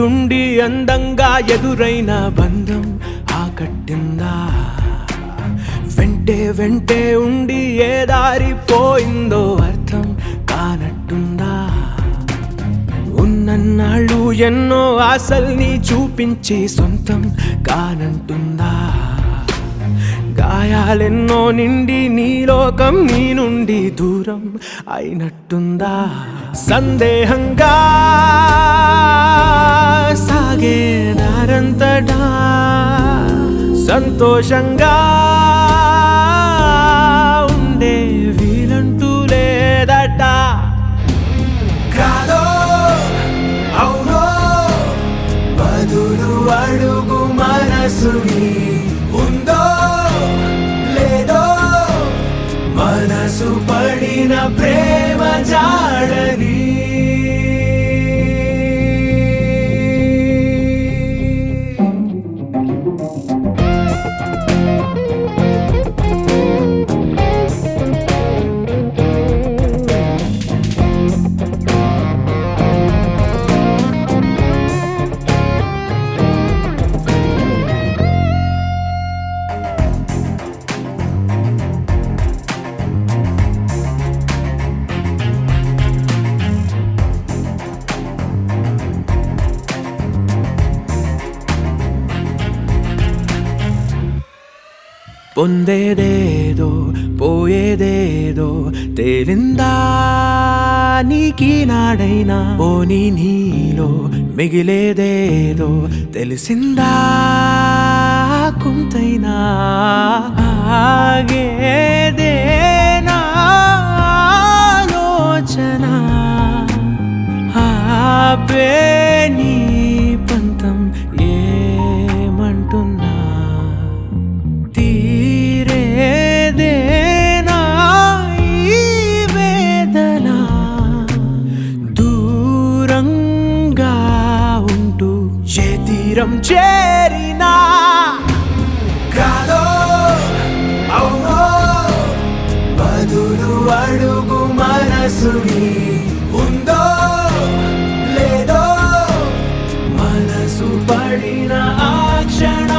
దగ్గరుండి అందంగా ఎదురైన బంధం ఆకట్టిందా వెంటే వెంటే ఉండి ఏ దారి పోయిందో అర్థం కానట్టుందా ఉన్నన్నాళ్ళు ఎన్నో ఆశల్ని చూపించి సొంతం కానంటుందా గాయాలెన్నో నిండి నీ లోకం నీ నుండి దూరం అయినట్టుందా సందేహంగా సాగే దారంతటా సంతోషంగా ఉండే వీలంటూ లేదట కాదో అవునో బదులు అడుగు మనసుని ఉందో లేదో మనసు పడిన ప్రేమ జాడని పొందేదేదో పోయేదేదో తేలిందా నీకీ నాడైనా పోనీ నీలో మిగిలేదేదో తెలిసిందా కొంతైనా ఆగేదేనా ఆలోచన ఆపే నీ పంతం ఏమంటున్నా తీరేదేనా ఈ వేదన దూరంగా ఉంటూ ఏ తీరం చేరినా కాదో అవునో బదులు అడుగు మనసుని ఉందో లేదో మనసు పడిన ఆ క్షణ